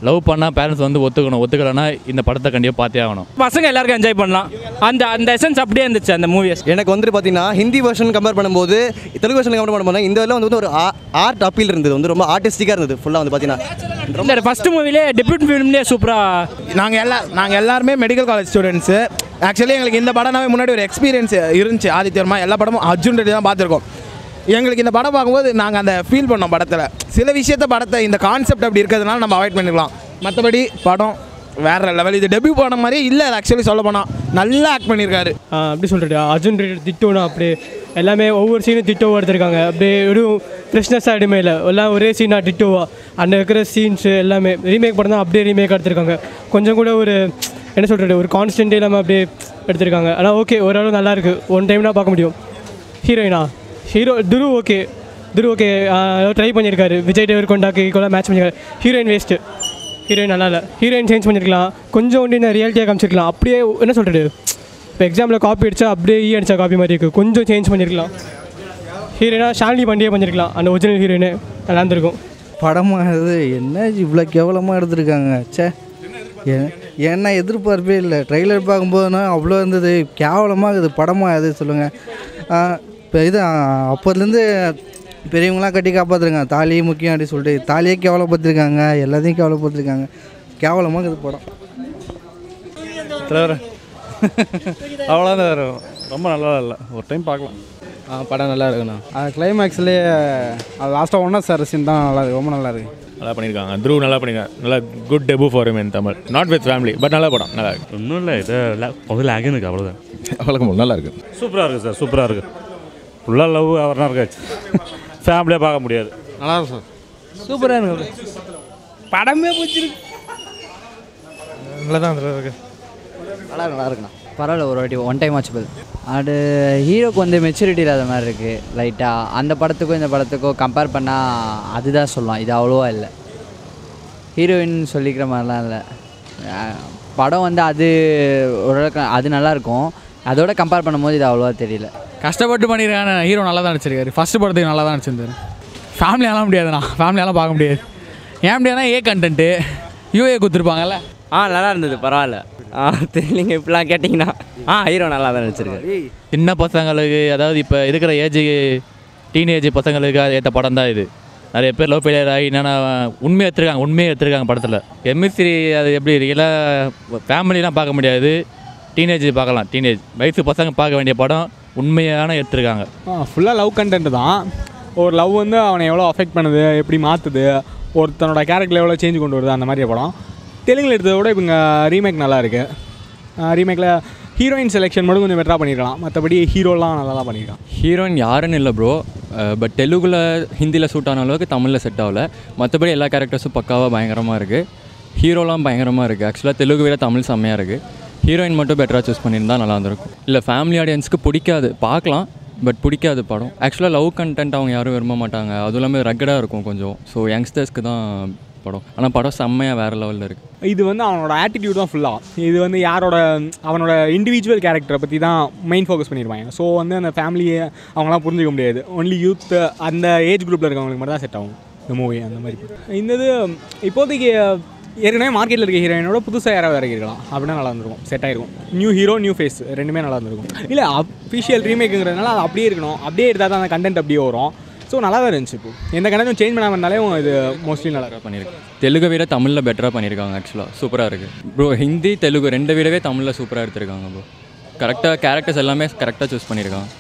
love பண்ணால் parents வந்து ஒத்துக்கணும் ஒத்துக்கலைன்னா இந்த படத்தை கண்டிப்பாக பார்த்தே ஆகணும் பசங்க எல்லாருக்கும் என்ஜாய் பண்ணலாம் அந்த அந்த எசன்ஸ் அப்படியே இருந்துச்சு அந்த மூவிஸ் எனக்கு வந்துட்டு பார்த்தீங்கன்னா ஹிந்தி வெர்ஷன் கம்பேர் பண்ணும்போது தெலுங்கு வெர்ஷன் கம்பேர் பண்ணும்போது இந்த இதில் வந்து ஒரு ஆர்ட் அப்பீல் இருந்தது வந்து ரொம்ப ஆர்டிஸ்டிக்காக இருந்தது ஃபுல்லாக வந்து பார்த்தீங்கன்னா இல்லை ஃபர்ஸ்ட் மூவிலே டெபியூட் ஃபிலிம்லேயே சூப்பராக நாங்கள் எல்லா நாங்கள் எல்லாருமே மெடிக்கல் காலேஜ் ஸ்டூடெண்ட்ஸு ஆக்சுவலி எங்களுக்கு இந்த படம்னாவே முன்னாடி ஒரு எக்ஸ்பீரியன்ஸ் இருந்துச்சு ஆதித்யர்மா எல்லா படமும் அர்ஜுன் ரெட்டி தான் பார்த்துருக்கோம் எங்களுக்கு இந்த படம் பார்க்கும்போது நாங்கள் அந்த ஃபீல் பண்ணோம் படத்தில் சில விஷயத்த படத்தை இந்த கான்செப்ட் அப்படி இருக்கிறதுனால நம்ம அவாய்ட் பண்ணிக்கலாம் மற்றபடி படம் வேற லெவல் இது டெபியூ படம் மாதிரியே இல்லை ஆக்சுவலி சொல்ல போனால் நல்லா ஆக்ட் பண்ணியிருக்காரு அப்படி சொல்கிறது அர்ஜுன் ரெட்டி திட்டோனா அப்படியே எல்லாமே ஒவ்வொரு சீனும் திட்டோவாக எடுத்திருக்காங்க அப்படியே எதுவும் ஃப்ரெஷ்னஸாக எதுவுமே இல்லை எல்லாம் ஒரே சீனாக டிட்டோவா அந்த இருக்கிற சீன்ஸு எல்லாமே ரீமேக் படம் தான் அப்படியே ரீமேக் எடுத்திருக்காங்க கொஞ்சம் கூட ஒரு என்ன சொல்கிறது ஒரு கான்ஸ்டன்ட் இல்லாமல் அப்படியே எடுத்திருக்காங்க ஆனால் ஓகே ஓரளவு நல்லா இருக்கு ஒன் டைம்னா பார்க்க முடியும் ஹீரோயினா ஹீரோ துரு ஓகே துரு ஓகே ட்ரை பண்ணியிருக்காரு விஜய் தேவர் கொண்டாக்கு ஈக்குவலாக மேட்ச் பண்ணியிருக்காரு ஹீரோயின் வேஸ்ட்டு ஹீரோயின் நல்லா இல்லை ஹீரோயின் சேஞ்ச் பண்ணியிருக்கலாம் கொஞ்சம் ஒன்று நான் ரியாலிட்டியாக காமிச்சிருக்கலாம் அப்படியே என்ன சொல்கிறது இப்போ எக்ஸாமில் காப்பி அடிச்சா அப்படியே ஈ அடிச்சா காப்பி மாதிரி இருக்குது கொஞ்சம் சேஞ்ச் பண்ணியிருக்கலாம் ஹீரோயினா ஷாலினி பாண்டியே பண்ணியிருக்கலாம் அந்த ஒரிஜினல் ஹீரோயினு நல்லா இருந்திருக்கும் படமாக இது என்ன இவ்வளோ கேவலமாக எடுத்திருக்காங்க ச்சே ஏ- ஏன்னா எதிர்பார்ப்பே இல்லை ட்ரெய்லர் பார்க்கும்போதுனா அவ்வளோ இருந்தது கேவலமாக இது படமாக இது சொல்லுங்கள் இப்போ இது அப்போதுலேருந்து பெரியவங்களாம் கட்டி காப்பாற்றுருங்க தாலியே முக்கியம் அப்படின்னு சொல்லிட்டு தாலியே கேவலப்படுத்திருக்காங்க எல்லாத்தையும் கேவலப்படுத்திருக்காங்க கேவலமாக இது படம் தலைவர் அவ்வளோதான் வரும் ரொம்ப நல்லா இல்லை ஒரு டைம் பார்க்கலாம் படம் நல்லா இருக்குண்ணா கிளைமேக்ஸ்லேயே அது லாஸ்ட்டாக ஒன்றா சார் சீன் தான் நல்லா இருக்கு ரொம்ப நல்லா இருக்கு நல்லா பண்ணியிருக்காங்க த்ரூ நல்லா பண்ணியிருக்காங்க நல்லா good debut for in Tamil not with family but நல்ல படம் நல்லா இருக்கு ஒன்றும் இல்லை இது கொஞ்சம் லேக் இருக்கு அவ்வளோதான் வழக்கம் நல்லா இருக்கு சூப்பராக இருக்குது சார் சூப்பராக இருக்குது ஃபுல்லாக லவ் அவர்னா இருக்காச்சு ஃபேமிலியாக பார்க்க முடியாது நல்லா இருக்கும் சார் சூப்பராக இருக்கு படமே பிடிச்சிருக்கு நல்லா தான் இருக்கு நல்லா இருக்கு நல்லா இருக்குண்ணா பரவாயில்ல ஒரு வாட்டி ஒன் டைம் வாட்சபிள் அது ஹீரோக்கு வந்து மெச்சூரிட்டி இல்லாத மாதிரி இருக்குது லைட்டாக அந்த படத்துக்கும் இந்த படத்துக்கும் கம்பேர் பண்ணால் அதுதான் சொல்லலாம் இது அவ்வளோவா இல்லை ஹீரோயின் சொல்லிக்கிற மாதிரிலாம் இல்லை அஹ் படம் வந்து அது ஓரளவுக்கு அது நல்லாயிருக்கும் அதோட கம்பேர் பண்ணும்போது இது அவ்வளோவா தெரியல கஷ்டப்பட்டு பண்ணியிருக்காங்க ஹீரோ நல்லா தான் நடிச்சிருக்காரு ஃபஸ்ட்டு படத்துக்கு நல்லா தான் நடிச்சிருந்தாரு ஃபேமிலியாலாம் முடியாதுண்ணா ஃபேமிலியாலாம் பார்க்க முடியாது ஏன் முடியாதுன்னா ஏ கண்டென்ட்டு யூஏ கொடுத்துருப்பாங்கல்ல ஆ நல்லா இருந்தது பரவாயில்ல ஆ தெரியலிங்க இப்படிலாம் கேட்டிங்கன்னா ஆ ஹீரோ நல்லா தான் நடிச்சிருக்காரு சின்ன பசங்களுக்கு அதாவது இப்போ இருக்கிற ஏஜ் டீனேஜ் பசங்களுக்கு ஏற்ற படம் தான் இது நிறைய பேர் லவ் ஃபெயிலியர் ஆகி என்னென்னா உண்மையை எடுத்துருக்காங்க உண்மையை எடுத்துருக்காங்க படத்தில் எம்எஸ்சி அது எப்படி எல்லாம் ஃபேமிலிலாம் பார்க்க முடியாது டீனேஜ் பார்க்கலாம் டீனேஜ் வயசு பசங்க பார்க்க வேண்டிய படம் உண்மையான எடுத்திருக்காங்க ஃபுல்லாக லவ் கண்டென்ட் தான் ஒரு லவ் வந்து அவனை எவ்வளோ அஃபெக்ட் பண்ணுது எப்படி மாற்றுது ஒருத்தனோட கேரக்டர் எவ்வளோ சேஞ்ச் கொண்டு வருது அந்த மாதிரி படம் தெலுங்கில் எடுத்ததை விட இப்போ இங்கே ரீமேக் நல்லா இருக்கு ரீமேக்கில் ஹீரோயின் செலெக்ஷன் மட்டும் கொஞ்சம் பெட்டராக பண்ணியிருக்கலாம் மற்றபடி ஹீரோலாம் நல்லா தான் பண்ணியிருக்கான் ஹீரோயின் யாருன்னு இல்லை ப்ரோ பட் தெலுங்குல ஹிந்தியில் சூட் ஆன அளவுக்கு தமிழில் செட் ஆகல மற்றபடி எல்லா கேரக்டர்ஸும் பக்காவாக பயங்கரமாக இருக்குது ஹீரோலாம் பயங்கரமாக இருக்குது ஆக்சுவலாக தெலுங்கு விட தமிழ் செம்மையாக இருக்குது ஹீரோயின் மட்டும் பெட்டராக சூஸ் பண்ணியிருந்தா நல்லா இருந்திருக்கும் இல்லை ஃபேமிலி ஆடியன்ஸ்க்கு பிடிக்காது பார்க்கலாம் பட் பிடிக்காது படம் ஆக்சுவலாக லவ் கண்டென்ட் அவங்க யாரும் விரும்ப மாட்டாங்க அதுவும் இல்லாமல் ரக்கடாக இருக்கும் கொஞ்சம் ஸோ யங்ஸ்டர்ஸ்க்கு தான் படம் ஆனால் படம் செம்மையாக வேறு லெவலில் இருக்குது இது வந்து அவனோட ஆட்டிடியூட் தான் ஃபுல்லாக இது வந்து யாரோட அவனோட இண்டிவிஜுவல் கேரக்டரை பற்றி தான் மெயின் ஃபோக்கஸ் பண்ணியிருப்பாங்க ஸோ வந்து அந்த ஃபேமிலியை அவங்களாம் புரிஞ்சிக்க முடியாது ஒன்லி யூத் அந்த ஏஜ் குரூப்பில் இருக்கவங்களுக்கு மட்டும் தான் செட் ஆகும் இந்த மூவி அந்த மாதிரி இந்த இது இப்போதைக்கு ஏற்கனவே மார்க்கெட்டில் இருக்க ஹீரோயினோட புதுசாக யாராவது இறக்கிருக்கலாம் அப்படின்னா நல்லா இருந்திருக்கும் செட் ஆயிருக்கும் நியூ ஹீரோ நியூ ஃபேஸ் ரெண்டுமே நல்லா இருந்திருக்கும் இல்லை அஃபிஷியல் ரீமேக்குங்கிறதுனால அது அப்படியே இருக்கணும் அப்படியே எடுத்தால் தான் அந்த கண்டென்ட் அப்படியே வரும் ஸோ நல்லா தான் இருந்துச்சு இப்போ எந்த கண்டென்ட்டும் சேஞ்ச் பண்ணாமல் இருந்தாலே இது மோஸ்ட்லி நல்லா இருக்கும் பண்ணியிருக்கேன் தெலுங்கை விட தமிழில் பெட்டராக பண்ணியிருக்காங்க ஆக்சுவலாக சூப்பராக இருக்குது ப்ரோ ஹிந்தி தெலுங்கு ரெண்டு விடவே தமிழில் சூப்பராக எடுத்திருக்காங்க ப்ரோ கரெக்டாக கேரக்டர்ஸ் எல்லாமே கரெக்டாக சூஸ் பண்ணியிருக்காங்க